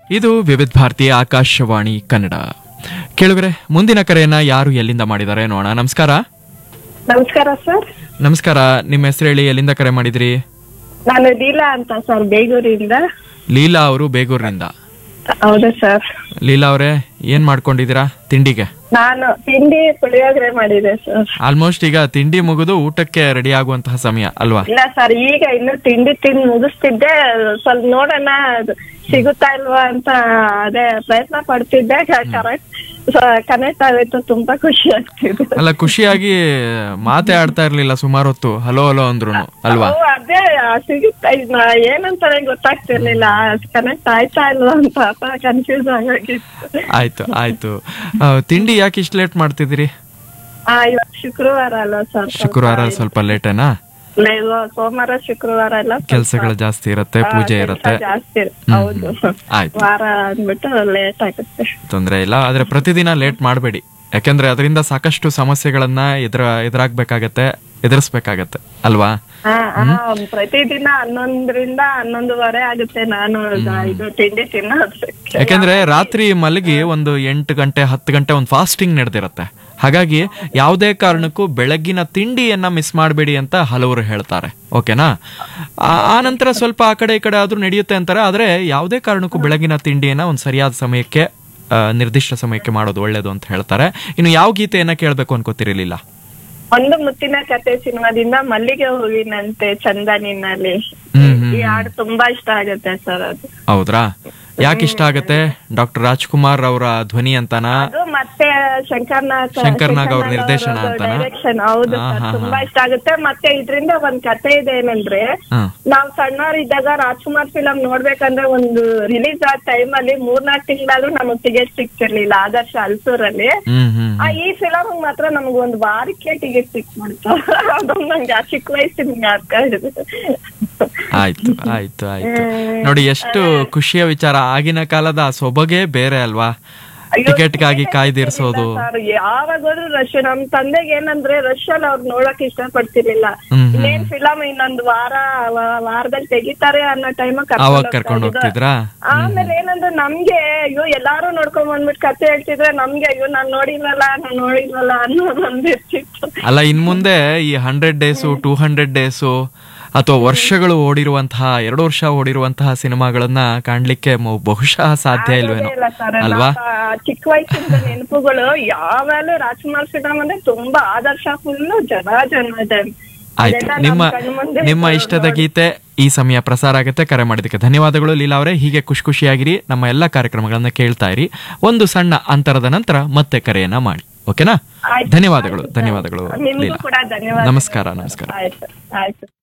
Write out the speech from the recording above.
ಇದು ವಿವಿಧ ಭಾರತಿ ಆಕಾಶವಾಣಿ ಕನ್ನಡ ಕೇಳುಗರೆ ಮುಂದಿನ ಕರೆಯನ್ನ ಯಾರು ಎಲ್ಲಿಂದ ಮಾಡಿದ್ದಾರೆ ನೋಡೋಣ ನಮಸ್ಕಾರ ನಮಸ್ಕಾರ ಸರ್ ನಮಸ್ಕಾರ ನಿಮ್ಮ ಹೆಸರು ಹೇಳಿ ಎಲ್ಲಿಂದ ಕರೆ ಮಾಡಿದ್ರಿ ನಾನು ಲೀಲಾ ಅಂತ ಸರ್ ಬೇಗೂರಿಂದ ಲೀಲಾ ಅವರು ಬೇಗೂರಿನಿಂದ ಹೌದಾ ಸರ್ ಲೀಲಾ ಅವರೇ ಏನ್ ಮಾಡ್ಕೊಂಡಿದ್ದೀರಾ ತಿಂಡಿಗೆ ನಾನು ತಿಂಡಿ ಪುಳಿಯೋಗರೆ ಮಾಡಿದೆ ಸರ್ ಆಲ್ಮೋಸ್ಟ್ ಈಗ ತಿಂಡಿ ಮುಗಿದು ಊಟಕ್ಕೆ ರೆಡಿ ಆಗುವಂತಹ ಸಮಯ ಅಲ್ವಾ ಇಲ್ಲ ಸರ್ ಈಗ ಇನ್ನು ತಿಂಡಿ ತಿಂದು ಮುಗಿಸ್ತಿದ್ದೆ ಸ್ವಲ್ಪ ನೋಡೋಣ ಅದು ಸಿಗುತ್ತಾ ಇಲ್ವಾ ಅಂತ ಅದೇ ಪ್ರಯತ್ನ ಪಡ್ತಿದ್ದೆ ಕರೆಕ್ಟ್ ಕನೆಕ್ಟ್ ಆಗೋಯ್ತು ತುಂಬಾ ಖುಷಿ ಆಗ್ತಿದೆ ಅಲ್ಲ ಖುಷಿಯಾಗಿ ಮಾತೇ ಆಡ್ತಾ ಇರ್ಲಿಲ್ಲ ಸುಮಾರು ಹೊತ್ತು ಹಲೋ ಹಲೋ ಅಂದ್ರು ಅಲ್ವಾ ಅವು ಅದೇ ಸಿಗುತ್ತಾ ಇದ್ನ ಏನಂತಾನೆ ಗೊತ್ತಾಗ್ತಿರ್ಲಿಲ್ಲ ಕನೆಕ್ಟ್ ಆಯ್ತಾ ಇಲ್ವಾ ಅಂತ ಕನ್ಫ್ಯೂಸ್ ಆಗೋಗಿತ್ತು ಆಯ್ತು ಆಯ್ತು ಆ, ತಿಂಡಿ ಯಾಕೆ ಇಷ್ಟು ಲೇಟ್ ಮಾಡ್ತಿದ್ದೀರಿ ಆ ಇವತ್ತು ಶುಕ್ರವಾರ ಅಲ್ಲ ಸರ್ ಶುಕ್ರವಾರ ಸ್ವಲ್ಪ ಲೇಟೇನಾ ಇಲ್ಲ, ಸೋಮವಾರ ಶುಕ್ರವಾರ ಎಲ್ಲ ಸ್ವಲ್ಪ ಕೆಲ್ಸಗಳು ಜಾಸ್ತಿ ಇರುತ್ತೆ ಆ, ಪೂಜೆ ಕೆಲ್ಸ ಇರುತ್ತೆ ಜಾಸ್ತಿ ಇರುತ್ತೆ. ಹ್ಮ್, ಹೌದು ಹ್ಮ್. ಆಯ್ತು. ವಾರ ಅಂದ್ಬಿಟ್ಟು ಲೇಟ್ ಆಗುತ್ತೆ ತೊಂದ್ರೆ ಇಲ್ಲ ಆದ್ರೆ ಪ್ರತಿದಿನ ಲೇಟ್ ಮಾಡಬೇಡಿ ಯಾಕಂದ್ರೆ ಅದರಿಂದ ಸಾಕಷ್ಟು ಸಮಸ್ಯೆಗಳನ್ನ ಎದುರ ಎದುರಾಗ್ಬೇಕಾಗತ್ತೆ ಎದುರಿಸ್ಬೇಕಾಗತ್ತೆ ಅಲ್ವಾ ಹಾ ಹಾ ಪ್ರತಿದಿನ ಹನ್ನೊಂದರಿಂದ ಹನ್ನೊಂದುವರೆ ಆಗುತ್ತೆ ನಾನು ಇದು ತಿಂಡಿ ತಿನ್ನೋದಕ್ಕೆ ಯಾಕಂದ್ರೆ ರಾತ್ರಿ ಮಲಗಿ ಒಂದು ಎಂಟು ಗಂಟೆ ಹತ್ತು ಗಂಟೆ ಒಂದು ಫಾಸ್ಟಿಂಗ್ ನಡೆದಿರುತ್ತೆ ಹಾಗಾಗಿ ಯಾವುದೇ ಕಾರಣಕ್ಕೂ ಬೆಳಗ್ಗಿನ ತಿಂಡಿಯನ್ನ ಮಿಸ್ ಮಾಡಬೇಡಿ ಅಂತ ಹಲವರು ಹೇಳ್ತಾರೆ ಓಕೆನಾ ಆ- ಆ ನಂತರ ಸ್ವಲ್ಪ ಆ ಕಡೆ ಈ ಕಡೆ ಆದ್ರೂ ನಡೆಯುತ್ತೆ ಅಂತಾರೆ ಆದ್ರೆ ಯಾವುದೇ ಕಾರಣಕ್ಕೂ ಬೆಳಗಿನ ತಿಂಡಿಯನ್ನ ಒಂದು ಸರಿಯಾದ ಸಮಯಕ್ಕೆ ಆ, ನಿರ್ದಿಷ್ಟ ಸಮಯಕ್ಕೆ ಮಾಡೋದು ಒಳ್ಳೇದು ಅಂತ ಹೇಳ್ತಾರೆ ಇನ್ನು ಯಾವ ಗೀತೆಯನ್ನ ಕೇಳಬೇಕು ಅನ್ಕೋತಿರ್ಲಿಲ್ಲ ಒಂದು ಮುತ್ತಿನ ಕತೆ ಸಿನಿಮಾದಿಂದ ಮಲ್ಲಿಗೆ ಹೂವಿನಂತೆ ಚಂದ ನಿನ್ನಲ್ಲಿ ಹ್ಮ್ ಹ್ಮ್ ಈ ಹಾಡು ತುಂಬಾ ಇಷ್ಟ ಆಗುತ್ತೆ ಸರ್ ಅದು ಹೌದ್ರಾ ಯಾಕೆ ಇಷ್ಟ ಆಗತ್ತೆ ಡಾಕ್ಟರ್ ರಾಜ್ಕುಮಾರ್ ಅವರ ಧ್ವನಿ ಅಂತಾನ ಅದು ಮತ್ತೆ ಶಂಕರ್ನಾಗ್ ಶಂಕರ್ನಾಗ್ ಅವ್ರ ನಿರ್ದೇಶನ ಅಂತಾನ? ಡೈರೆಕ್ಷನ್ ಹೌದು ಹಾ, ಸರ್ ಹಾ, ತುಂಬಾ ಇಷ್ಟ ಆಗುತ್ತೆ ಮತ್ತೆ ಇದರಿಂದ ಒಂದ್ ಕತೆ ಇದೆ ಏನಂದ್ರೆ ಹ ನಾವ್ ಸಣ್ಣವರಿದ್ದಾಗ ರಾಜ್ಕುಮಾರ್ ಫಿಲಂ ನೋಡ್ಬೇಕಂದ್ರೆ ಒಂದು ರಿಲೀಸ್ ಆದ ಟೈಮ್ ಅಲ್ಲಿ ಮೂರ್ನಾಲ್ಕು ತಿಂಗಳಾದ್ರೂ ನಮಗ್ ಟಿಕೆಟ್ ಸಿಗ್ತಿರ್ಲಿಲ್ಲ ಆದರ್ಶ ಅಲ್ಸೂರಲ್ಲಿ ಹ್ಮ್ ಹ್ಮ್ ಆ ಈ ಫಿಲಂ ಮಾತ್ರ ನಮ್ಗ್ ಒಂದ್ ವಾರಕ್ಕೆ ಟಿಕೆಟ್ ಸಿಕ್ಬಿಡ್ತು ಅದೊಂದು ನಂಗೆ ಆ ಚಿಕ್ಕ ವಯಸ್ಸಿನ ಜ್ಞಾಪಕ ಇದೆ ಆಯ್ತು ಆಯ್ತು ಆಯ್ತು ನೋಡಿ ಎಷ್ಟು ಖುಷಿಯ ವಿಚಾರ ಆಗಿನ ಕಾಲದ ಆ ಸೊಬಗೇ ಬೇರೆ ಅಲ್ವಾ ಅಯ್ಯೋ, ಟಿಕೆಟ್ಗಾಗಿ ಕಾಯ್ದಿರ್ಸೋದು ಸರ್ ಯಾವಾಗೋದ್ರು ರಶ್ ನಮ್ ತಂದೆಗೆ ಏನಂದ್ರೆ ರಶ್ ಅಲ್ಲಿ ಅವ್ರು ನೋಡಕ್ ಇಷ್ಟ ಪಡ್ತಿರ್ಲಿಲ್ಲ ಹ್ಮ್ ಹ್ಮ್. ಇನ್ನೇನ್ ಫಿಲಂ ಇನ್ನೊಂದ್ ವಾರ ವ- ವಾರದಲ್ಲಿ ತೆಗಿತಾರೆ ಅನ್ನೋ ಟೈಮ್ ಅವಾಗ ಕರ್ಕೊಂಡು ಹೋಗ್ತಿದ್ರಾ ಆಮೇಲೆ ಏನಂದ್ರೆ ನಮ್ಗೆ ಅಯ್ಯೋ ಎಲ್ಲಾರು ನೋಡ್ಕೊಂಡ್ ಬಂದ್ಬಿಟ್ಟು ಕತೆ ಹೇಳ್ತಿದ್ರೆ ನಮ್ಗೆ ಅಯ್ಯೋ ನಾನ್ ನೋಡಿಲ್ವಲ್ಲ ನಾನ್ ನೋಡಿಲ್ವಲ್ಲ ಅನ್ನೋದು ಒಂದಿರ್ತಿತ್ತು ಅಲ್ಲ ಇನ್ ಮುಂದೆ ಈ hundred days two hundred days ಅಥವಾ ವರ್ಷಗಳು ಓಡಿರುವಂತಹ ಎರಡು ವರ್ಷ ಓಡಿರುವಂತಹ ಸಿನಿಮಾಗಳನ್ನ ಕಾಣ್ಲಿಕ್ಕೆ ಮೊ- ಬಹುಶಃ ಸಾಧ್ಯ ಇಲ್ವೇನೋ ಇಲ್ಲ ಸರ್ ಅಲ್ವಾ ಚಿಕ್ಕ ವಯಸ್ಸಿನ ನೆನಪುಗಳು ಯಾವಾಗಲೂ ರಾಜ್ಕುಮಾರ್ ಫಿಲಂ ಅಂದ್ರೆ ತುಂಬಾ ಆದರ್ಶ ಫುಲ್ ಜನ ಜನ ಇದೆ ಆಯ್ತು ಅದೆಲ್ಲ ನಿಮ್ಮ ನಮ್ ಕಣ್ಣ್ ಮುಂದೆ ನಿಮ್ಮ ಇಷ್ಟದ ಗೀತೆ ಈ ಸಮಯ ಪ್ರಸಾರ ಆಗುತ್ತೆ ಕರೆ ಮಾಡಿದ್ದಕ್ಕೆ ಧನ್ಯವಾದಗಳು ಲೀಲಾ ಅವರೇ ಹೀಗೆ ಖುಷಿ ಖುಷಿಯಾಗಿರಿ ನಮ್ಮ ಎಲ್ಲ ಕಾರ್ಯಕ್ರಮಗಳನ್ನ ಕೇಳ್ತಾ ಇರಿ ಒಂದು ಸಣ್ಣ ಅಂತರದ ನಂತರ ಮತ್ತೆ ಕರೆಯನ್ನ ಮಾಡಿ ಓಕೆನಾ ಆಯ್ತು. ಧನ್ಯವಾದಗಳು ಧನ್ಯವಾದಗಳು ನಿಮ್ಗೂ ಲೀಲಾ ಕೂಡ ಧನ್ಯವಾದ ನಮಸ್ಕಾರ ನಮಸ್ಕಾರ ಆಯ್ತು ಆಯ್ತು